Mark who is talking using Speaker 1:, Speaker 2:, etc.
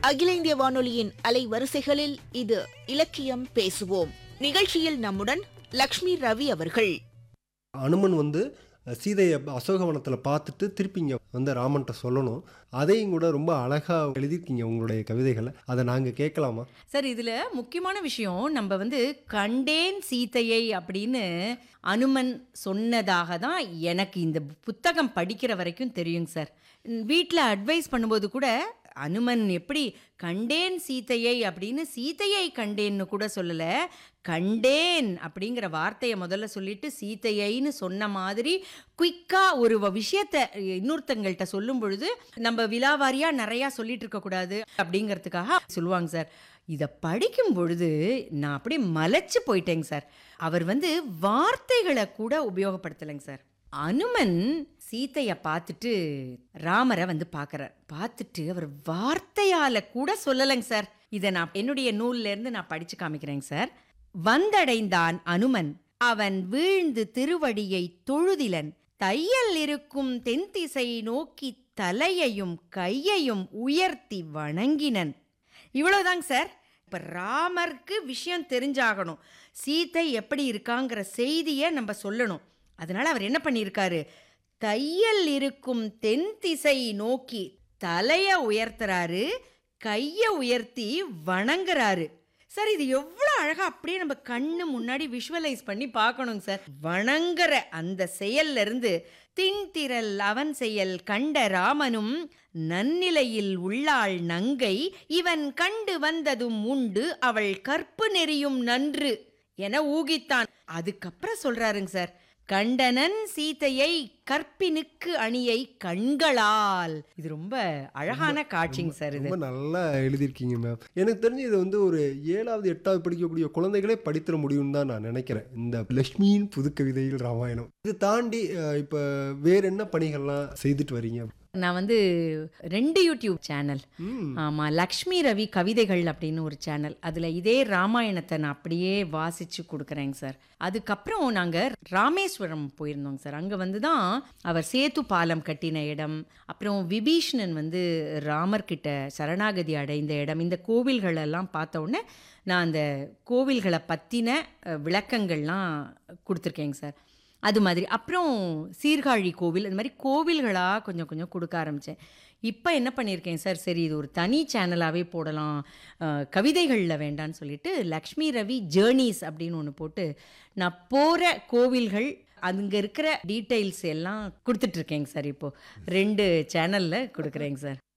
Speaker 1: அகில இந்திய வானொலியின் அலைவரிசைகளில் இது இலக்கியம் பேசுவோம் நிகழ்ச்சியில் நம்முடன் லக்ஷ்மி ரவி அவர்கள்
Speaker 2: அனுமன் வந்து சீதையை அசோகவனத்தில் பார்த்துட்டு திருப்பி இங்கே வந்து ராமன்ட்ட சொல்லணும் அதையும் கூட ரொம்ப அழகாக எழுதியிருக்கீங்க உங்களுடைய கவிதைகளை அதை நாங்கள் கேட்கலாமா
Speaker 3: சார் இதில் முக்கியமான விஷயம் நம்ம வந்து கண்டேன் சீதையை அப்படின்னு அனுமன் சொன்னதாக தான் எனக்கு இந்த புத்தகம் படிக்கிற வரைக்கும் தெரியுங்க சார் வீட்டில் அட்வைஸ் பண்ணும்போது கூட அனுமன் எப்படி கண்டேன் சீதையை அப்படின்னு சீதையை கண்டேன்னு கூட சொல்லலை கண்டேன் அப்படிங்கிற வார்த்தையை முதல்ல சொல்லிட்டு சீதையைன்னு சொன்ன மாதிரி குயிக்காக ஒரு வ- விஷயத்த இன்னொருத்தங்கள்ட்ட சொல்லும் பொழுது நம்ம விலாவாரியாக நிறையா சொல்லிட்டு இருக்கக்கூடாது அப்படிங்கிறதுக்காக சொல்லுவாங்க சார் இதை படிக்கும் பொழுது நான் அப்படியே மலைச்சு போயிட்டேங்க சார் அவர் வந்து வார்த்தைகளை கூட உபயோகப்படுத்தலைங்க சார் அனுமன் சீத்தையை பார்த்துட்டு ராமரை வந்து பார்க்குறார் பார்த்துட்டு அவர் வார்த்தையால கூட சொல்லலைங்க சார் இதை நான் என்னுடைய நூல்ல இருந்து நான் படிச்சு காமிக்கிறேங்க சார் வந்தடைந்தான் அனுமன் அவன் வீழ்ந்து திருவடியை தொழுதிலன் தையல் இருக்கும் தென்திசை நோக்கி தலையையும் கையையும் உயர்த்தி வணங்கினன் இவ்வளவுதாங்க சார் இப்போ ராமருக்கு விஷயம் தெரிஞ்சாகணும் சீத்தை எப்படி இருக்காங்கிற செய்தியை நம்ம சொல்லணும் அதனால அவர் என்ன பண்ணியிருக்காரு தையல் இருக்கும் தென் திசை நோக்கி தலையை உயர்த்துறாரு கையை உயர்த்தி வணங்குறாரு சார் இது எவ்வளோ அழகா அப்படியே நம்ம கண்ணு முன்னாடி விஷுவலைஸ் பண்ணி பார்க்கணுங்க சார் வணங்குற அந்த செயல்ல இருந்து தின்திரல் அவன் செயல் கண்ட ராமனும் நன்னிலையில் உள்ளாள் நங்கை இவன் கண்டு வந்ததும் உண்டு அவள் கற்பு நெறியும் நன்று என ஊகித்தான் அதுக்கப்புறம் சொல்றாருங்க சார் கண்டனன் சீதையை கற்பினுக்கு அணியை கண்களால் இது ரொம்ப அழகான காட்சிங்க சார் இது
Speaker 2: ரொம்ப நல்லா எழுதியிருக்கீங்க மேம் எனக்கு தெரிஞ்சு இது வந்து ஒரு ஏழாவது எட்டாவது படிக்கக்கூடிய குழந்தைகளே படித்திட முடியும்னு தான் நான் நினைக்கிறேன் இந்த லக்ஷ்மியின் புது கவிதையில் ராமாயணம் இது தாண்டி அஹ், இப்ப வேற என்ன பணிகள்லாம் செய்துட்டு வரீங்க
Speaker 3: நான் வந்து ரெண்டு யூடியூப் சேனல்
Speaker 2: ம்
Speaker 3: ஆமா லக்ஷ்மி ரவி கவிதைகள் அப்படின்னு ஒரு சேனல் அதுல இதே ராமாயணத்தை நான் அப்படியே வாசிச்சு கொடுக்குறேங்க சார் அதுக்கப்புறம் நாங்க ராமேஸ்வரம் போயிருந்தோங்க சார் அங்க வந்து தான் அவர் சேத்து பாலம் கட்டின இடம் அப்புறம் விபீஷ்ணன் வந்து ராமர்கிட்ட சரணாகதி அடைந்த இடம் இந்த கோவில்கள் எல்லாம் பார்த்த உடனே நான் அந்த கோவில்களை பத்தின அஹ், விளக்கங்கள்லாம் கொடுத்துருக்கேங்க சார் அது மாதிரி அப்புறம் சீர்காழி கோவில் அந்த மாதிரி கோவில்களாக கொஞ்சம் கொஞ்சம் கொடுக்க ஆரம்பித்தேன் இப்போ என்ன பண்ணியிருக்கேன் சார் சரி இது ஒரு தனி சேனலாகவே போடலாம் அஹ், கவிதைகளில் வேண்டான்னு சொல்லிட்டு லக்ஷ்மி ரவி ஜேர்னிஸ் அப்படின்னு ஒன்று போட்டு நான் போகிற கோவில்கள் அங்கே இருக்கிற டீட்டெயில்ஸ் எல்லாம் கொடுத்துட்ருக்கேங்க சார் இப்போது ரெண்டு சேனலில் கொடுக்குறேங்க சார்